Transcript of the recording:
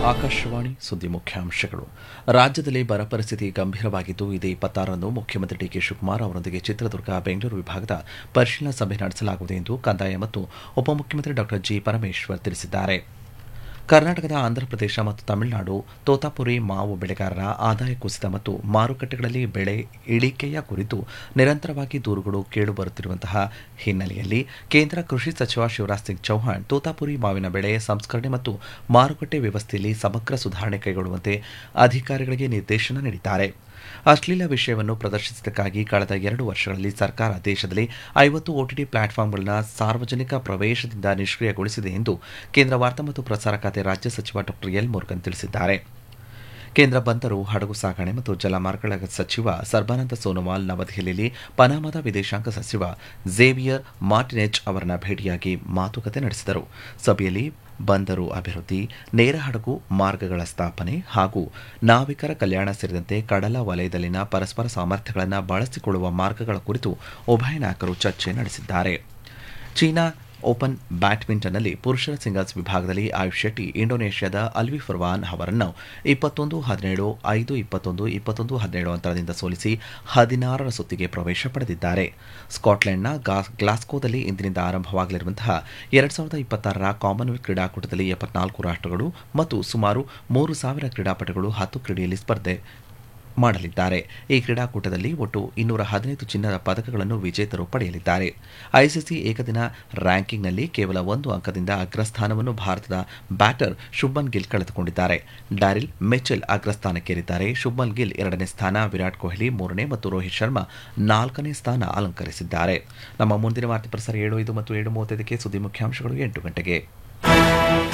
ಆಕಾಶವಾಣಿ ಸುದ್ದಿ ಮುಖ್ಯಾಂಶಗಳು ರಾಜ್ಯದಲ್ಲಿ ಬರ ಪರಿಸ್ಥಿತಿ ಗಂಭೀರವಾಗಿದ್ದು ಇದೇ ಇಪ್ಪತ್ತಾರರಂದು ಮುಖ್ಯಮಂತ್ರಿ ಡಿಕೆ ಶಿವಕುಮಾರ್ ಅವರೊಂದಿಗೆ ಚಿತ್ರದುರ್ಗ ಬೆಂಗಳೂರು ವಿಭಾಗದ ಪರಿಶೀಲನಾ ಸಭೆ ನಡೆಸಲಾಗುವುದು ಎಂದು ಕಂದಾಯ ಮತ್ತು ಉಪಮುಖ್ಯಮಂತ್ರಿ ಡಾ ಜಿ ಪರಮೇಶ್ವರ್ ತಿಳಿಸಿದ್ದಾರೆ ಕರ್ನಾಟಕದ ಆಂಧ್ರಪ್ರದೇಶ ಮತ್ತು ತಮಿಳುನಾಡು ತೋತಾಪುರಿ ಮಾವು ಬೆಳೆಗಾರರ ಆದಾಯ ಕುಸಿತ ಮತ್ತು ಮಾರುಕಟ್ಟೆಗಳಲ್ಲಿ ಬೆಳೆ ಇಳಿಕೆಯ ಕುರಿತು ನಿರಂತರವಾಗಿ ದೂರುಗಳು ಕೇಳುಬರುತ್ತಿರುವಂತಹ ಹಿನ್ನೆಲೆಯಲ್ಲಿ ಕೇಂದ್ರ ಕೃಷಿ ಸಚಿವ ಶಿವರಾಜ್ ಸಿಂಗ್ ಚೌಹಾಣ್ ತೋತಾಪುರಿ ಮಾವಿನ ಬೆಳೆ ಸಂಸ್ಕರಣೆ ಮತ್ತು ಮಾರುಕಟ್ಟೆ ವ್ಯವಸ್ಥೆಯಲ್ಲಿ ಸಮಗ್ರ ಸುಧಾರಣೆ ಕೈಗೊಳ್ಳುವಂತೆ ಅಧಿಕಾರಿಗಳಿಗೆ ನಿರ್ದೇಶನ ನೀಡಿದ್ದಾರೆ ಅಶ್ಲೀಲ ವಿಷಯವನ್ನು ಪ್ರದರ್ಶಿಸಿದ್ದಕ್ಕಾಗಿ ಕಳೆದ ಎರಡು ವರ್ಷಗಳಲ್ಲಿ ಸರ್ಕಾರ ದೇಶದಲ್ಲಿ ಐವತ್ತು ಒಟಿಟಿ ಪ್ಲಾಟ್ಫಾರ್ಮ್ಗಳನ್ನು ಸಾರ್ವಜನಿಕ ಪ್ರವೇಶದಿಂದ ನಿಷ್ಕ್ರಿಯಗೊಳಿಸಿದೆ ಎಂದು ಕೇಂದ್ರ ವಾರ್ತಾ ಮತ್ತು ಪ್ರಸಾರ ಖಾತೆ ರಾಜ್ಯ ಸಚಿವ ಡಾ ಎಲ್ ಮುರುಗನ್ ತಿಳಿಸಿದ್ದಾರೆ ಕೇಂದ್ರ ಬಂದರು ಹಡಗು ಸಾಗಣೆ ಮತ್ತು ಜಲಮಾರ್ಗಗಳ ಸಚಿವ ಸರ್ಬಾನಂದ ಸೋನೋವಾಲ್ ನವದೆಹಲಿಯಲ್ಲಿ ಪನಾಮಾದ ವಿದೇಶಾಂಗ ಸಚಿವ ಝೇವಿಯರ್ ಮಾರ್ಟಿನೆಜ್ ಅವರನ್ನ ಭೇಟಿಯಾಗಿ ಮಾತುಕತೆ ನಡೆಸಿದರು ಸಭೆಯಲ್ಲಿ ಬಂದರು ಅಭಿವೃದ್ಧಿ ನೇರ ಹಡಗು ಮಾರ್ಗಗಳ ಸ್ಥಾಪನೆ ಹಾಗೂ ನಾವಿಕರ ಕಲ್ಯಾಣ ಸೇರಿದಂತೆ ಕಡಲ ವಲಯದಲ್ಲಿನ ಪರಸ್ಪರ ಸಾಮರ್ಥ್ಯಗಳನ್ನು ಬಳಸಿಕೊಳ್ಳುವ ಮಾರ್ಗಗಳ ಕುರಿತು ಉಭಯ ನಾಯಕರು ಚರ್ಚೆ ನಡೆಸಿದ್ದಾರೆ ಚೀನಾ ಓಪನ್ ಬ್ಯಾಡ್ಮಿಂಟನ್ನಲ್ಲಿ ಪುರುಷರ ಸಿಂಗಲ್ಸ್ ವಿಭಾಗದಲ್ಲಿ ಆಯುಷ್ ಶೆಟ್ಟಿ ಇಂಡೋನೇಷ್ಯಾದ ಅಲ್ವಿ ಫರ್ವಾನ್ ಅವರನ್ನು ಇಪ್ಪತ್ತೊಂದು ಹದಿನೇಳು ಐದು ಇಪ್ಪತ್ತೊಂದು ಇಪ್ಪತ್ತೊಂದು ಹದಿನೇಳು ಅಂತರದಿಂದ ಸೋಲಿಸಿ ಹದಿನಾರರ ಸುತ್ತಿಗೆ ಪ್ರವೇಶ ಪಡೆದಿದ್ದಾರೆ ಸ್ಕಾಟ್ಲೆಂಡ್ನ ಗ್ಲಾಸ್ಕೋದಲ್ಲಿ ಇಂದಿನಿಂದ ಆರಂಭವಾಗಲಿರುವಂತಹ ಎರಡ್ ಸಾವಿರದ ಇಪ್ಪತ್ತಾರರ ಕಾಮನ್ವೆಲ್ತ್ ಕ್ರೀಡಾಕೂಟದಲ್ಲಿ ಎಪ್ಪತ್ನಾಲ್ಕು ರಾಷ್ಟ್ರಗಳು ಮತ್ತು ಸುಮಾರು ಮೂರು ಸಾವಿರ ಕ್ರೀಡಾಪಟುಗಳು ಹತ್ತು ಕ್ರೀಡೆಯಲ್ಲಿ ಸ್ಪರ್ಧೆ ಮಾಡಲಿದ್ದಾರೆ ಈ ಕ್ರೀಡಾಕೂಟದಲ್ಲಿ ಒಟ್ಟು ಇನ್ನೂರ ಹದಿನೈದು ಚಿನ್ನದ ಪದಕಗಳನ್ನು ವಿಜೇತರು ಪಡೆಯಲಿದ್ದಾರೆ ಐಸಿಸಿ ಏಕದಿನ ರ್ಯಾಂಕಿಂಗ್ನಲ್ಲಿ ಕೇವಲ ಒಂದು ಅಂಕದಿಂದ ಅಗ್ರಸ್ಥಾನವನ್ನು ಭಾರತದ ಬ್ಯಾಟರ್ ಶುಭ್ಮನ್ ಗಿಲ್ ಕಳೆದುಕೊಂಡಿದ್ದಾರೆ ಡ್ಯಾರಿಲ್ ಮೆಚೆಲ್ ಅಗ್ರಸ್ಥಾನಕ್ಕೇರಿದ್ದಾರೆ ಶುಭ್ಮನ್ ಗಿಲ್ ಎರಡನೇ ಸ್ಥಾನ ವಿರಾಟ್ ಕೊಹ್ಲಿ ಮೂರನೇ ಮತ್ತು ರೋಹಿತ್ ಶರ್ಮಾ ನಾಲ್ಕನೇ ಸ್ಥಾನ ಅಲಂಕರಿಸಿದ್ದಾರೆ ನಮ್ಮ ಮುಂದಿನ ವಾರ್ತೆ ಪ್ರಸಾರ ಏಳು ಐದು ಮತ್ತು ಏಳು ಮೂವತ್ತೈದಕ್ಕೆ ಸುದ್ದಿ ಮುಖ್ಯಾಂಶಗಳು ಎಂಟು ಗಂಟೆಗೆ